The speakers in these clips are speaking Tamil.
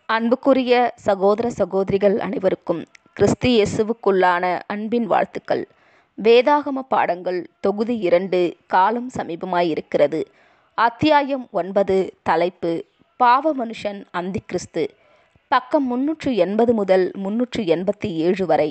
அன்புக்குரிய சகோதர சகோதரிகள் அனைவருக்கும் கிறிஸ்து இயேசுவுக்குள்ளான அன்பின் வாழ்த்துக்கள் வேதாகம பாடங்கள் தொகுதி இரண்டு காலம் சமீபமாயிருக்கிறது அத்தியாயம் ஒன்பது தலைப்பு பாவ மனுஷன் அந்தி கிறிஸ்து பக்கம் முன்னூற்று எண்பது முதல் முன்னூற்று எண்பத்தி ஏழு வரை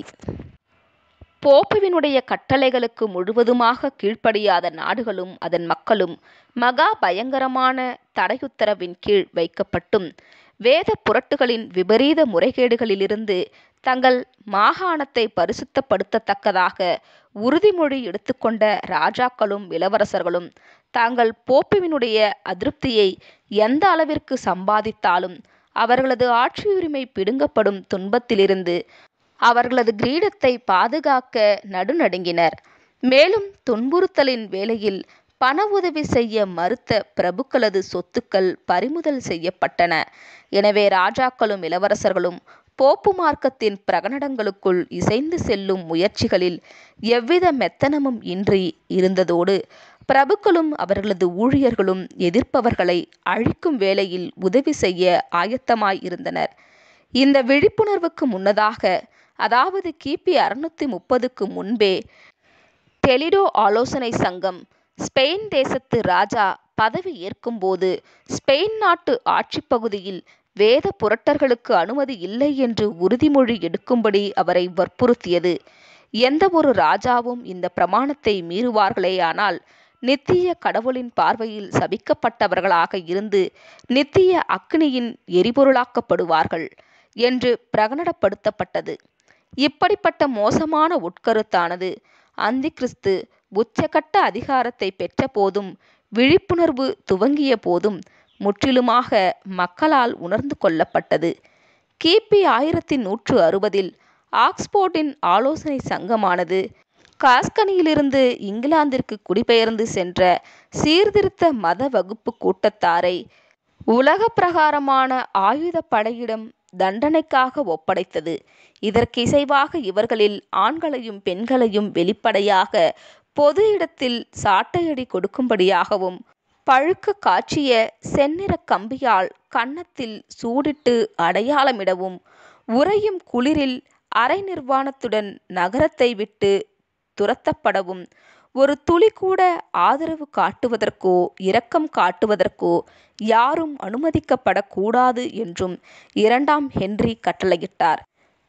போப்புவினுடைய கட்டளைகளுக்கு முழுவதுமாக கீழ்ப்படியாத நாடுகளும் அதன் மக்களும் மகா பயங்கரமான தடையுத்தரவின் கீழ் வைக்கப்பட்டும் வேத புரட்டுகளின் விபரீத முறைகேடுகளிலிருந்து தங்கள் மாகாணத்தை பரிசுத்தப்படுத்தத்தக்கதாக உறுதிமொழி எடுத்துக்கொண்ட ராஜாக்களும் இளவரசர்களும் தாங்கள் போப்புவினுடைய அதிருப்தியை எந்த அளவிற்கு சம்பாதித்தாலும் அவர்களது ஆட்சியுரிமை பிடுங்கப்படும் துன்பத்திலிருந்து அவர்களது கிரீடத்தை பாதுகாக்க நடுநடுங்கினர் மேலும் துன்புறுத்தலின் வேளையில் பண உதவி செய்ய மறுத்த பிரபுக்களது சொத்துக்கள் பறிமுதல் செய்யப்பட்டன எனவே ராஜாக்களும் இளவரசர்களும் போப்பு மார்க்கத்தின் பிரகடனங்களுக்குள் இசைந்து செல்லும் முயற்சிகளில் எவ்வித மெத்தனமும் இன்றி இருந்ததோடு பிரபுக்களும் அவர்களது ஊழியர்களும் எதிர்ப்பவர்களை அழிக்கும் வேளையில் உதவி செய்ய ஆயத்தமாய் இருந்தனர் இந்த விழிப்புணர்வுக்கு முன்னதாக அதாவது கிபி அறுநூத்தி முப்பதுக்கு முன்பே டெலிடோ ஆலோசனை சங்கம் ஸ்பெயின் தேசத்து ராஜா பதவி ஏற்கும்போது ஸ்பெயின் நாட்டு ஆட்சி பகுதியில் வேத புரட்டர்களுக்கு அனுமதி இல்லை என்று உறுதிமொழி எடுக்கும்படி அவரை வற்புறுத்தியது எந்த ஒரு ராஜாவும் இந்த பிரமாணத்தை மீறுவார்களேயானால் நித்திய கடவுளின் பார்வையில் சபிக்கப்பட்டவர்களாக இருந்து நித்திய அக்னியின் எரிபொருளாக்கப்படுவார்கள் என்று பிரகடனப்படுத்தப்பட்டது இப்படிப்பட்ட மோசமான உட்கருத்தானது அந்தி கிறிஸ்து உச்சகட்ட அதிகாரத்தை பெற்ற போதும் விழிப்புணர்வு துவங்கிய போதும் முற்றிலுமாக மக்களால் உணர்ந்து கொள்ளப்பட்டது கிபி ஆயிரத்தி நூற்று அறுபதில் ஆக்ஸ்போர்டின் ஆலோசனை சங்கமானது காஸ்கனியிலிருந்து இங்கிலாந்திற்கு குடிபெயர்ந்து சென்ற சீர்திருத்த மத வகுப்பு கூட்டத்தாரை உலக பிரகாரமான ஆயுத படையிடம் தண்டனைக்காக ஒப்படைத்தது இதற்கு இசைவாக இவர்களில் ஆண்களையும் பெண்களையும் வெளிப்படையாக பொது இடத்தில் சாட்டையடி கொடுக்கும்படியாகவும் பழுக்க காய்ச்சிய செந்நிற கம்பியால் கன்னத்தில் சூடிட்டு அடையாளமிடவும் உறையும் குளிரில் அரை நிர்வாணத்துடன் நகரத்தை விட்டு துரத்தப்படவும் ஒரு துளி கூட ஆதரவு காட்டுவதற்கோ இரக்கம் காட்டுவதற்கோ யாரும் அனுமதிக்கப்படக்கூடாது என்றும் இரண்டாம் ஹென்றி கட்டளையிட்டார்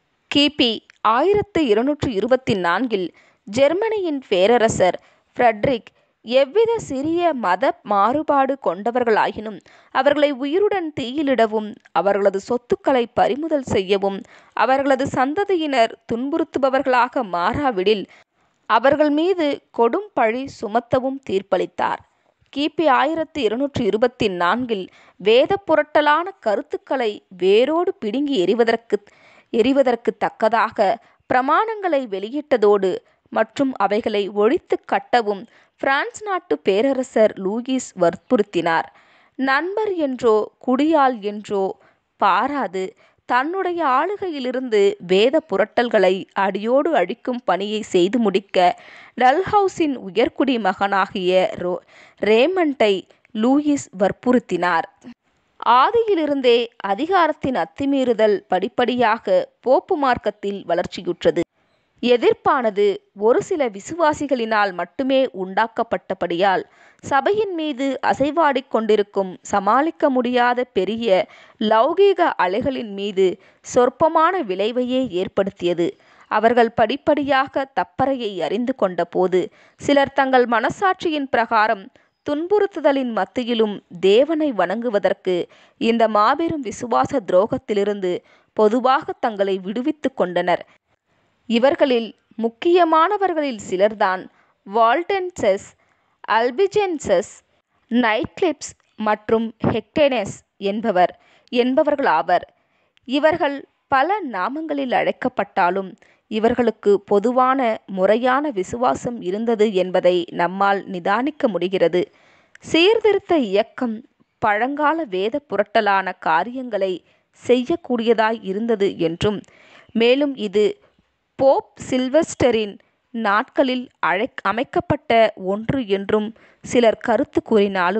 கிபி ஆயிரத்து இருநூற்று இருபத்தி நான்கில் ஜெர்மனியின் பேரரசர் ஃப்ரெட்ரிக் எவ்வித சிறிய மத மாறுபாடு கொண்டவர்களாயினும் அவர்களை உயிருடன் தீயிலிடவும் அவர்களது சொத்துக்களை பறிமுதல் செய்யவும் அவர்களது சந்ததியினர் துன்புறுத்துபவர்களாக மாறாவிடில் அவர்கள் மீது கொடும் பழி சுமத்தவும் தீர்ப்பளித்தார் கிபி ஆயிரத்தி இருநூற்றி இருபத்தி நான்கில் வேத புரட்டலான கருத்துக்களை வேரோடு பிடுங்கி எறிவதற்கு எறிவதற்கு தக்கதாக பிரமாணங்களை வெளியிட்டதோடு மற்றும் அவைகளை ஒழித்து கட்டவும் பிரான்ஸ் நாட்டு பேரரசர் லூயிஸ் வற்புறுத்தினார் நண்பர் என்றோ குடியால் என்றோ பாராது தன்னுடைய ஆளுகையிலிருந்து வேத புரட்டல்களை அடியோடு அழிக்கும் பணியை செய்து முடிக்க டல்ஹவுஸின் உயர்குடி மகனாகிய ரோ ரேமண்டை லூயிஸ் வற்புறுத்தினார் ஆதியிலிருந்தே அதிகாரத்தின் அத்துமீறுதல் படிப்படியாக போப்பு மார்க்கத்தில் வளர்ச்சியுற்றது எதிர்ப்பானது ஒரு சில விசுவாசிகளினால் மட்டுமே உண்டாக்கப்பட்டபடியால் சபையின் மீது அசைவாடிக் கொண்டிருக்கும் சமாளிக்க முடியாத பெரிய லௌகீக அலைகளின் மீது சொற்பமான விளைவையே ஏற்படுத்தியது அவர்கள் படிப்படியாக தப்பறையை அறிந்து கொண்ட போது சிலர் தங்கள் மனசாட்சியின் பிரகாரம் துன்புறுத்துதலின் மத்தியிலும் தேவனை வணங்குவதற்கு இந்த மாபெரும் விசுவாச துரோகத்திலிருந்து பொதுவாக தங்களை விடுவித்து கொண்டனர் இவர்களில் முக்கியமானவர்களில் சிலர்தான் வால்டன்சஸ் அல்பிஜென்சஸ் நைட்கிளிப்ஸ் மற்றும் ஹெக்டேனஸ் என்பவர் என்பவர்களாவர் இவர்கள் பல நாமங்களில் அழைக்கப்பட்டாலும் இவர்களுக்கு பொதுவான முறையான விசுவாசம் இருந்தது என்பதை நம்மால் நிதானிக்க முடிகிறது சீர்திருத்த இயக்கம் பழங்கால வேத புரட்டலான காரியங்களை செய்யக்கூடியதாய் இருந்தது என்றும் மேலும் இது போப் சில்வஸ்டரின் நாட்களில் அழை அமைக்கப்பட்ட ஒன்று என்றும் சிலர் கருத்து கூறினாலும்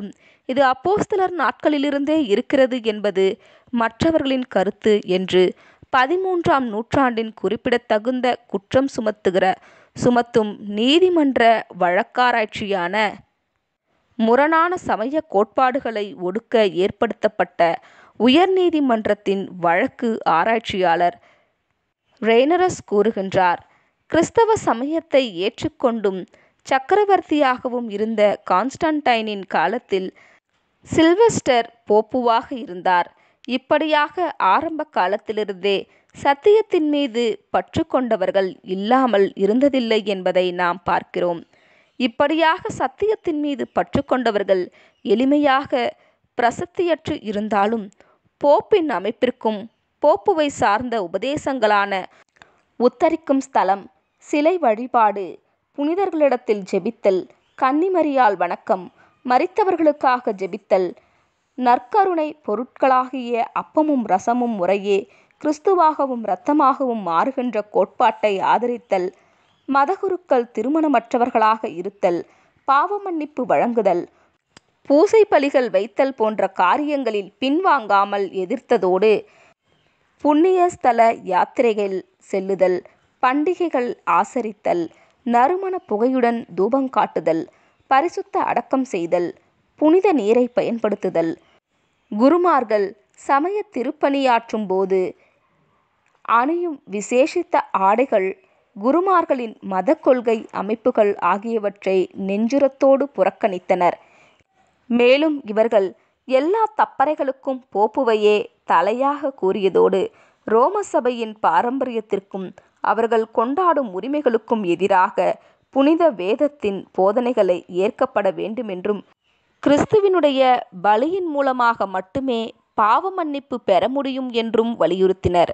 இது அப்போஸ்தலர் நாட்களிலிருந்தே இருக்கிறது என்பது மற்றவர்களின் கருத்து என்று பதிமூன்றாம் நூற்றாண்டின் குறிப்பிடத்தகுந்த குற்றம் சுமத்துகிற சுமத்தும் நீதிமன்ற வழக்காராய்ச்சியான முரணான சமய கோட்பாடுகளை ஒடுக்க ஏற்படுத்தப்பட்ட உயர்நீதிமன்றத்தின் வழக்கு ஆராய்ச்சியாளர் ரெய்னரஸ் கூறுகின்றார் கிறிஸ்தவ சமயத்தை ஏற்றுக்கொண்டும் சக்கரவர்த்தியாகவும் இருந்த கான்ஸ்டன்டைனின் காலத்தில் சில்வஸ்டர் போப்புவாக இருந்தார் இப்படியாக ஆரம்ப காலத்திலிருந்தே சத்தியத்தின் மீது பற்று கொண்டவர்கள் இல்லாமல் இருந்ததில்லை என்பதை நாம் பார்க்கிறோம் இப்படியாக சத்தியத்தின் மீது பற்று கொண்டவர்கள் எளிமையாக பிரசத்தியற்று இருந்தாலும் போப்பின் அமைப்பிற்கும் போப்புவை சார்ந்த உபதேசங்களான உத்தரிக்கும் ஸ்தலம் சிலை வழிபாடு புனிதர்களிடத்தில் ஜெபித்தல் கன்னிமரியால் வணக்கம் மரித்தவர்களுக்காக ஜெபித்தல் நற்கருணை பொருட்களாகிய அப்பமும் ரசமும் முறையே கிறிஸ்துவாகவும் இரத்தமாகவும் மாறுகின்ற கோட்பாட்டை ஆதரித்தல் மதகுருக்கள் திருமணமற்றவர்களாக இருத்தல் பாவ மன்னிப்பு வழங்குதல் பூசை பலிகள் வைத்தல் போன்ற காரியங்களில் பின்வாங்காமல் எதிர்த்ததோடு புண்ணிய ஸ்தல யாத்திரைகள் செல்லுதல் பண்டிகைகள் ஆசரித்தல் நறுமண புகையுடன் தூபம் காட்டுதல் பரிசுத்த அடக்கம் செய்தல் புனித நீரை பயன்படுத்துதல் குருமார்கள் சமய திருப்பணியாற்றும் போது அணியும் விசேஷித்த ஆடைகள் குருமார்களின் மத கொள்கை அமைப்புகள் ஆகியவற்றை நெஞ்சுரத்தோடு புறக்கணித்தனர் மேலும் இவர்கள் எல்லா தப்பறைகளுக்கும் போப்புவையே தலையாக கூறியதோடு ரோம சபையின் பாரம்பரியத்திற்கும் அவர்கள் கொண்டாடும் உரிமைகளுக்கும் எதிராக புனித வேதத்தின் போதனைகளை ஏற்கப்பட வேண்டுமென்றும் கிறிஸ்துவினுடைய பலியின் மூலமாக மட்டுமே பாவ மன்னிப்பு பெற முடியும் என்றும் வலியுறுத்தினர்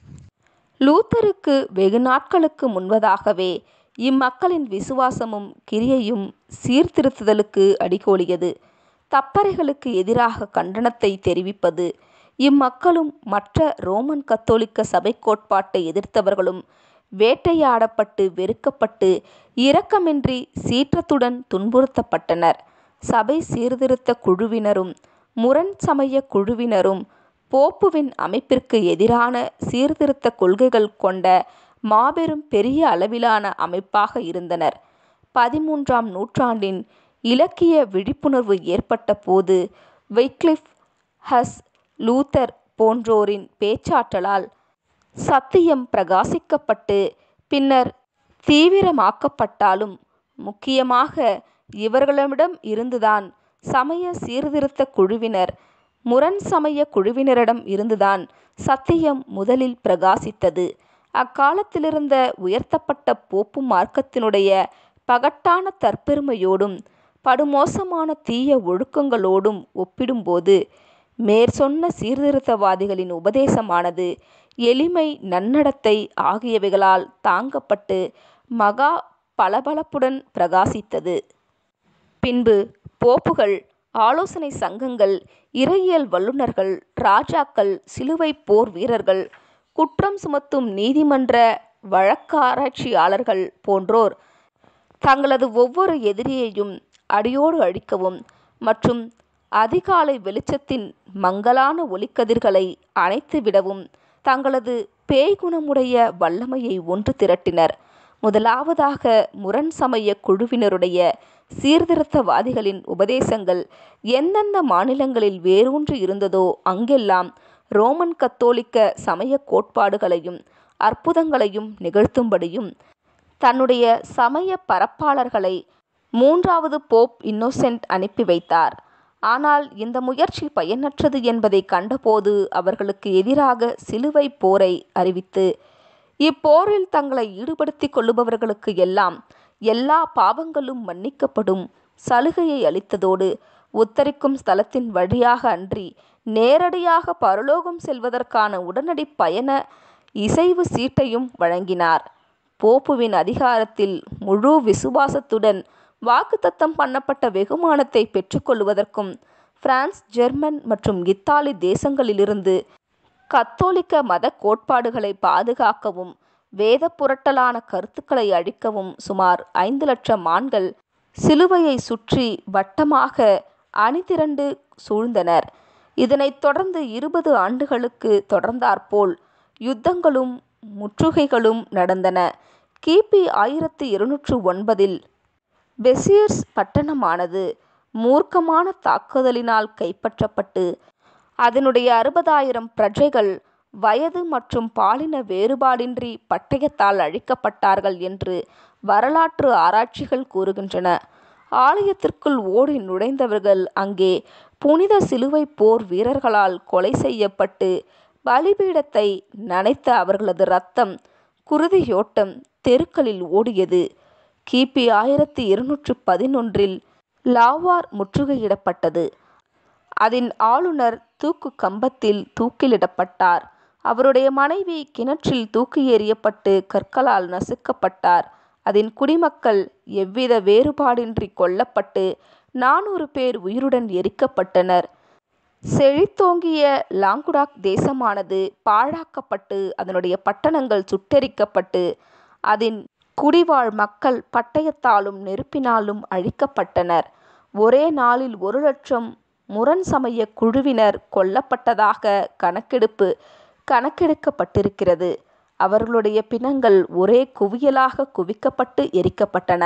லூத்தருக்கு வெகு நாட்களுக்கு முன்பதாகவே இம்மக்களின் விசுவாசமும் கிரியையும் சீர்திருத்துதலுக்கு அடிகோலியது தப்பறைகளுக்கு எதிராக கண்டனத்தை தெரிவிப்பது இம்மக்களும் மற்ற ரோமன் கத்தோலிக்க சபை கோட்பாட்டை எதிர்த்தவர்களும் வேட்டையாடப்பட்டு வெறுக்கப்பட்டு இரக்கமின்றி சீற்றத்துடன் துன்புறுத்தப்பட்டனர் சபை சீர்திருத்த குழுவினரும் முரண் சமய குழுவினரும் போப்புவின் அமைப்பிற்கு எதிரான சீர்திருத்த கொள்கைகள் கொண்ட மாபெரும் பெரிய அளவிலான அமைப்பாக இருந்தனர் பதிமூன்றாம் நூற்றாண்டின் இலக்கிய விழிப்புணர்வு ஏற்பட்ட போது வைக்லிஃப் ஹஸ் லூத்தர் போன்றோரின் பேச்சாற்றலால் சத்தியம் பிரகாசிக்கப்பட்டு பின்னர் தீவிரமாக்கப்பட்டாலும் முக்கியமாக இவர்களிடம் இருந்துதான் சமய சீர்திருத்த குழுவினர் முரண் சமய குழுவினரிடம் இருந்துதான் சத்தியம் முதலில் பிரகாசித்தது அக்காலத்திலிருந்த உயர்த்தப்பட்ட போப்பு மார்க்கத்தினுடைய பகட்டான தற்பெருமையோடும் படுமோசமான தீய ஒழுக்கங்களோடும் ஒப்பிடும்போது மேற்சொன்ன சீர்திருத்தவாதிகளின் உபதேசமானது எளிமை நன்னடத்தை ஆகியவைகளால் தாங்கப்பட்டு மகா பளபளப்புடன் பிரகாசித்தது பின்பு போப்புகள் ஆலோசனை சங்கங்கள் இறையியல் வல்லுநர்கள் ராஜாக்கள் சிலுவை போர் வீரர்கள் குற்றம் சுமத்தும் நீதிமன்ற வழக்காராய்ச்சியாளர்கள் போன்றோர் தங்களது ஒவ்வொரு எதிரியையும் அடியோடு அழிக்கவும் மற்றும் அதிகாலை வெளிச்சத்தின் மங்கலான ஒளிக்கதிர்களை அணைத்து விடவும் தங்களது பேய்குணமுடைய வல்லமையை ஒன்று திரட்டினர் முதலாவதாக முரண் சமய குழுவினருடைய சீர்திருத்தவாதிகளின் உபதேசங்கள் எந்தெந்த மாநிலங்களில் வேரூன்றி இருந்ததோ அங்கெல்லாம் ரோமன் கத்தோலிக்க சமய கோட்பாடுகளையும் அற்புதங்களையும் நிகழ்த்தும்படியும் தன்னுடைய சமய பரப்பாளர்களை மூன்றாவது போப் இன்னோசென்ட் அனுப்பி வைத்தார் ஆனால் இந்த முயற்சி பயனற்றது என்பதை கண்டபோது அவர்களுக்கு எதிராக சிலுவை போரை அறிவித்து இப்போரில் தங்களை ஈடுபடுத்திக் கொள்ளுபவர்களுக்கு எல்லாம் எல்லா பாவங்களும் மன்னிக்கப்படும் சலுகையை அளித்ததோடு உத்தரிக்கும் ஸ்தலத்தின் வழியாக அன்றி நேரடியாக பரலோகம் செல்வதற்கான உடனடி பயண இசைவு சீட்டையும் வழங்கினார் போப்புவின் அதிகாரத்தில் முழு விசுவாசத்துடன் வாக்குத்தத்தம் பண்ணப்பட்ட வெகுமானத்தை பெற்றுக்கொள்வதற்கும் பிரான்ஸ் ஜெர்மன் மற்றும் இத்தாலி தேசங்களிலிருந்து கத்தோலிக்க மத கோட்பாடுகளை பாதுகாக்கவும் வேத புரட்டலான கருத்துக்களை அழிக்கவும் சுமார் ஐந்து லட்சம் ஆண்கள் சிலுவையை சுற்றி வட்டமாக அணிதிரண்டு சூழ்ந்தனர் இதனைத் தொடர்ந்து இருபது ஆண்டுகளுக்கு தொடர்ந்தாற்போல் யுத்தங்களும் முற்றுகைகளும் நடந்தன கிபி ஆயிரத்து இருநூற்று ஒன்பதில் பெசியர்ஸ் பட்டணமானது மூர்க்கமான தாக்குதலினால் கைப்பற்றப்பட்டு அதனுடைய அறுபதாயிரம் பிரஜைகள் வயது மற்றும் பாலின வேறுபாடின்றி பட்டயத்தால் அழிக்கப்பட்டார்கள் என்று வரலாற்று ஆராய்ச்சிகள் கூறுகின்றன ஆலயத்திற்குள் ஓடி நுழைந்தவர்கள் அங்கே புனித சிலுவை போர் வீரர்களால் கொலை செய்யப்பட்டு பலிபீடத்தை நனைத்த அவர்களது இரத்தம் குருதியோட்டம் தெருக்களில் ஓடியது கிபி ஆயிரத்தி இருநூற்று பதினொன்றில் லாவார் முற்றுகையிடப்பட்டது அதன் ஆளுநர் தூக்கு கம்பத்தில் தூக்கிலிடப்பட்டார் அவருடைய மனைவி கிணற்றில் தூக்கி எறியப்பட்டு கற்களால் நசுக்கப்பட்டார் அதன் குடிமக்கள் எவ்வித வேறுபாடின்றி கொல்லப்பட்டு நானூறு பேர் உயிருடன் எரிக்கப்பட்டனர் செழித்தோங்கிய லாங்குடாக் தேசமானது பாழாக்கப்பட்டு அதனுடைய பட்டணங்கள் சுட்டெரிக்கப்பட்டு அதன் குடிவாழ் மக்கள் பட்டயத்தாலும் நெருப்பினாலும் அழிக்கப்பட்டனர் ஒரே நாளில் ஒரு லட்சம் முரண் சமய குழுவினர் கொல்லப்பட்டதாக கணக்கெடுப்பு கணக்கெடுக்கப்பட்டிருக்கிறது அவர்களுடைய பிணங்கள் ஒரே குவியலாக குவிக்கப்பட்டு எரிக்கப்பட்டன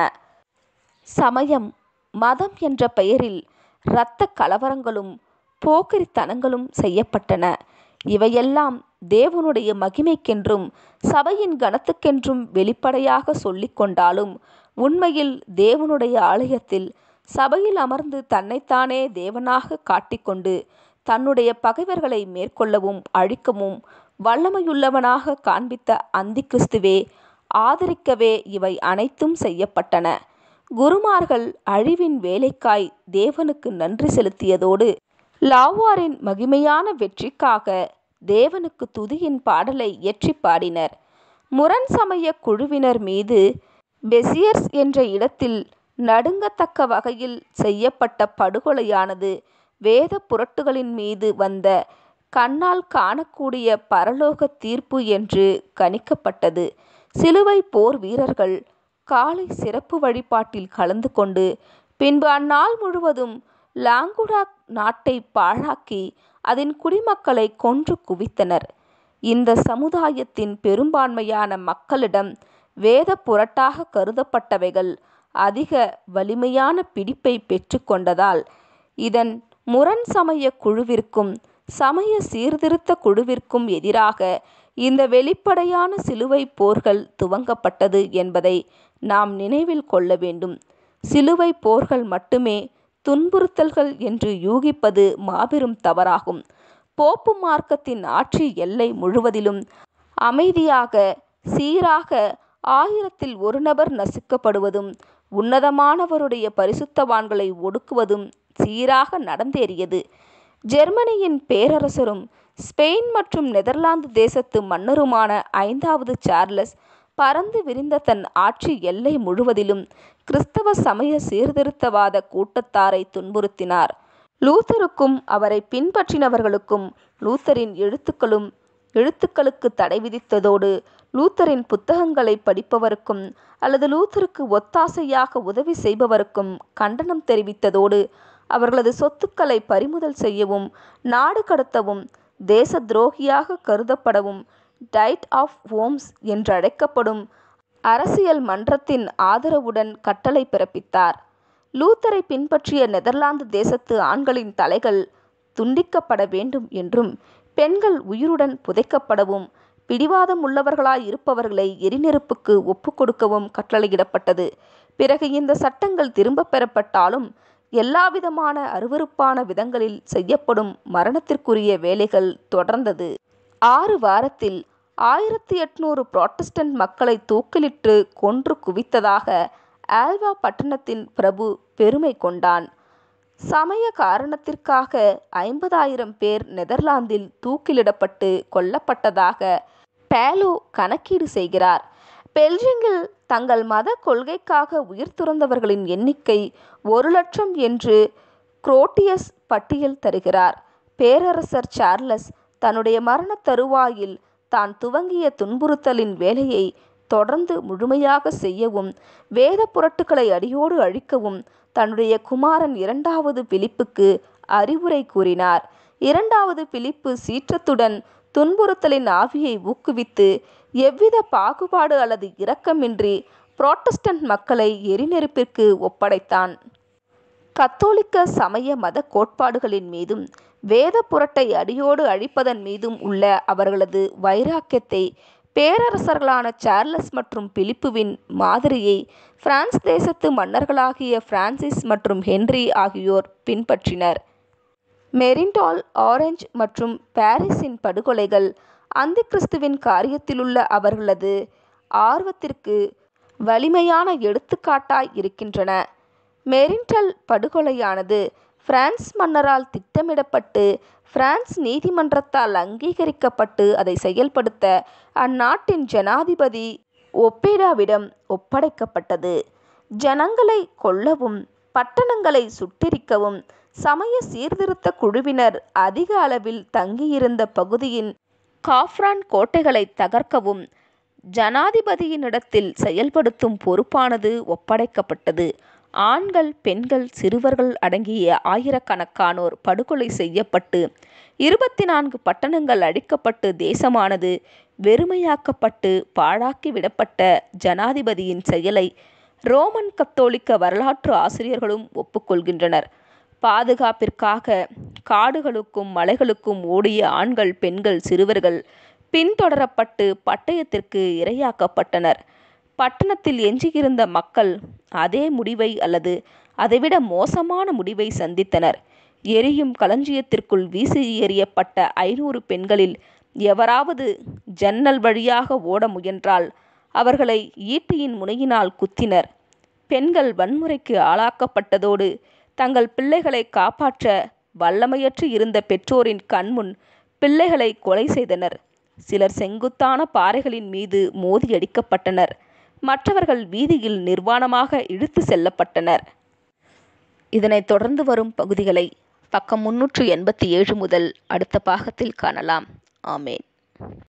சமயம் மதம் என்ற பெயரில் இரத்த கலவரங்களும் போக்கிரித்தனங்களும் செய்யப்பட்டன இவையெல்லாம் தேவனுடைய மகிமைக்கென்றும் சபையின் கனத்துக்கென்றும் வெளிப்படையாக சொல்லிக் கொண்டாலும் உண்மையில் தேவனுடைய ஆலயத்தில் சபையில் அமர்ந்து தன்னைத்தானே தேவனாக காட்டிக்கொண்டு தன்னுடைய பகைவர்களை மேற்கொள்ளவும் அழிக்கவும் வல்லமையுள்ளவனாக காண்பித்த அந்தி கிறிஸ்துவே ஆதரிக்கவே இவை அனைத்தும் செய்யப்பட்டன குருமார்கள் அழிவின் வேலைக்காய் தேவனுக்கு நன்றி செலுத்தியதோடு லாவாரின் மகிமையான வெற்றிக்காக தேவனுக்கு துதியின் பாடலை இயற்றி பாடினர் முரண் சமய குழுவினர் மீது பெசியர்ஸ் என்ற இடத்தில் நடுங்கத்தக்க வகையில் செய்யப்பட்ட படுகொலையானது வேத புரட்டுகளின் மீது வந்த கண்ணால் காணக்கூடிய பரலோக தீர்ப்பு என்று கணிக்கப்பட்டது சிலுவை போர் வீரர்கள் காலை சிறப்பு வழிபாட்டில் கலந்து கொண்டு பின்பு அந்நாள் முழுவதும் லாங்குடாக் நாட்டை பாழாக்கி அதன் குடிமக்களை கொன்று குவித்தனர் இந்த சமுதாயத்தின் பெரும்பான்மையான மக்களிடம் வேத புரட்டாக கருதப்பட்டவைகள் அதிக வலிமையான பிடிப்பை பெற்றுக்கொண்டதால் இதன் முரண் சமய குழுவிற்கும் சமய சீர்திருத்த குழுவிற்கும் எதிராக இந்த வெளிப்படையான சிலுவை போர்கள் துவங்கப்பட்டது என்பதை நாம் நினைவில் கொள்ள வேண்டும் சிலுவை போர்கள் மட்டுமே துன்புறுத்தல்கள் என்று யூகிப்பது மாபெரும் தவறாகும் போப்பு மார்க்கத்தின் ஆட்சி எல்லை முழுவதிலும் அமைதியாக சீராக ஆயிரத்தில் ஒரு நபர் நசுக்கப்படுவதும் உன்னதமானவருடைய பரிசுத்தவான்களை ஒடுக்குவதும் சீராக நடந்தேறியது ஜெர்மனியின் பேரரசரும் ஸ்பெயின் மற்றும் நெதர்லாந்து தேசத்து மன்னருமான ஐந்தாவது சார்லஸ் பறந்து விரிந்த தன் ஆட்சி எல்லை முழுவதிலும் கிறிஸ்தவ சமய சீர்திருத்தவாத கூட்டத்தாரை துன்புறுத்தினார் லூத்தருக்கும் அவரை பின்பற்றினவர்களுக்கும் லூத்தரின் எழுத்துக்களும் எழுத்துக்களுக்கு தடை விதித்ததோடு லூத்தரின் புத்தகங்களை படிப்பவருக்கும் அல்லது லூத்தருக்கு ஒத்தாசையாக உதவி செய்பவருக்கும் கண்டனம் தெரிவித்ததோடு அவர்களது சொத்துக்களை பறிமுதல் செய்யவும் நாடு கடத்தவும் தேச துரோகியாக கருதப்படவும் டைட் ஆஃப் ஓம்ஸ் என்றழைக்கப்படும் அரசியல் மன்றத்தின் ஆதரவுடன் கட்டளை பிறப்பித்தார் லூத்தரை பின்பற்றிய நெதர்லாந்து தேசத்து ஆண்களின் தலைகள் துண்டிக்கப்பட வேண்டும் என்றும் பெண்கள் உயிருடன் புதைக்கப்படவும் பிடிவாதம் உள்ளவர்களாய் இருப்பவர்களை எரிநெருப்புக்கு ஒப்புக்கொடுக்கவும் கட்டளையிடப்பட்டது பிறகு இந்த சட்டங்கள் திரும்பப் பெறப்பட்டாலும் எல்லாவிதமான அருவருப்பான விதங்களில் செய்யப்படும் மரணத்திற்குரிய வேலைகள் தொடர்ந்தது ஆறு வாரத்தில் ஆயிரத்தி எட்நூறு புராட்டஸ்டன்ட் மக்களை தூக்கிலிட்டு கொன்று குவித்ததாக ஆல்வா பட்டணத்தின் பிரபு பெருமை கொண்டான் சமய காரணத்திற்காக ஐம்பதாயிரம் பேர் நெதர்லாந்தில் தூக்கிலிடப்பட்டு கொல்லப்பட்டதாக பேலோ கணக்கீடு செய்கிறார் பெல்ஜிங்கில் தங்கள் மத கொள்கைக்காக உயிர் துறந்தவர்களின் எண்ணிக்கை ஒரு லட்சம் என்று குரோட்டியஸ் பட்டியல் தருகிறார் பேரரசர் சார்லஸ் தன்னுடைய மரண தருவாயில் தான் துவங்கிய துன்புறுத்தலின் வேலையை தொடர்ந்து முழுமையாக செய்யவும் வேத புரட்டுகளை அடியோடு அழிக்கவும் தன்னுடைய குமாரன் இரண்டாவது பிலிப்புக்கு அறிவுரை கூறினார் இரண்டாவது பிலிப்பு சீற்றத்துடன் துன்புறுத்தலின் ஆவியை ஊக்குவித்து எவ்வித பாகுபாடு அல்லது இரக்கமின்றி புரோட்டஸ்டன்ட் மக்களை எரிநெருப்பிற்கு ஒப்படைத்தான் கத்தோலிக்க சமய மத கோட்பாடுகளின் மீதும் வேத புரட்டை அடியோடு அழிப்பதன் மீதும் உள்ள அவர்களது வைராக்கியத்தை பேரரசர்களான சார்லஸ் மற்றும் பிலிப்புவின் மாதிரியை பிரான்ஸ் தேசத்து மன்னர்களாகிய பிரான்சிஸ் மற்றும் ஹென்றி ஆகியோர் பின்பற்றினர் மெரிண்டால் ஆரஞ்ச் மற்றும் பாரிஸின் படுகொலைகள் அந்தி கிறிஸ்துவின் காரியத்திலுள்ள அவர்களது ஆர்வத்திற்கு வலிமையான எடுத்துக்காட்டாய் இருக்கின்றன மெரிண்டல் படுகொலையானது பிரான்ஸ் மன்னரால் திட்டமிடப்பட்டு பிரான்ஸ் நீதிமன்றத்தால் அங்கீகரிக்கப்பட்டு அதை செயல்படுத்த அந்நாட்டின் ஜனாதிபதி ஒப்பேடாவிடம் ஒப்படைக்கப்பட்டது ஜனங்களை கொல்லவும் பட்டணங்களை சுட்டெரிக்கவும் சமய சீர்திருத்த குழுவினர் அதிக அளவில் தங்கியிருந்த பகுதியின் காஃப்ரான் கோட்டைகளை தகர்க்கவும் ஜனாதிபதியினிடத்தில் செயல்படுத்தும் பொறுப்பானது ஒப்படைக்கப்பட்டது ஆண்கள் பெண்கள் சிறுவர்கள் அடங்கிய ஆயிரக்கணக்கானோர் படுகொலை செய்யப்பட்டு இருபத்தி நான்கு பட்டணங்கள் அழிக்கப்பட்டு தேசமானது வெறுமையாக்கப்பட்டு பாழாக்கி விடப்பட்ட ஜனாதிபதியின் செயலை ரோமன் கத்தோலிக்க வரலாற்று ஆசிரியர்களும் ஒப்புக்கொள்கின்றனர் பாதுகாப்பிற்காக காடுகளுக்கும் மலைகளுக்கும் ஓடிய ஆண்கள் பெண்கள் சிறுவர்கள் பின்தொடரப்பட்டு பட்டயத்திற்கு இரையாக்கப்பட்டனர் பட்டணத்தில் எஞ்சியிருந்த மக்கள் அதே முடிவை அல்லது அதைவிட மோசமான முடிவை சந்தித்தனர் எரியும் களஞ்சியத்திற்குள் வீசி எறியப்பட்ட ஐநூறு பெண்களில் எவராவது ஜன்னல் வழியாக ஓட முயன்றால் அவர்களை ஈட்டியின் முனையினால் குத்தினர் பெண்கள் வன்முறைக்கு ஆளாக்கப்பட்டதோடு தங்கள் பிள்ளைகளை காப்பாற்ற வல்லமையற்று இருந்த பெற்றோரின் கண்முன் பிள்ளைகளை கொலை செய்தனர் சிலர் செங்குத்தான பாறைகளின் மீது மோதி அடிக்கப்பட்டனர் மற்றவர்கள் வீதியில் நிர்வாணமாக இழுத்து செல்லப்பட்டனர் இதனைத் தொடர்ந்து வரும் பகுதிகளை பக்கம் முன்னூற்று எண்பத்தி ஏழு முதல் அடுத்த பாகத்தில் காணலாம் ஆமேன்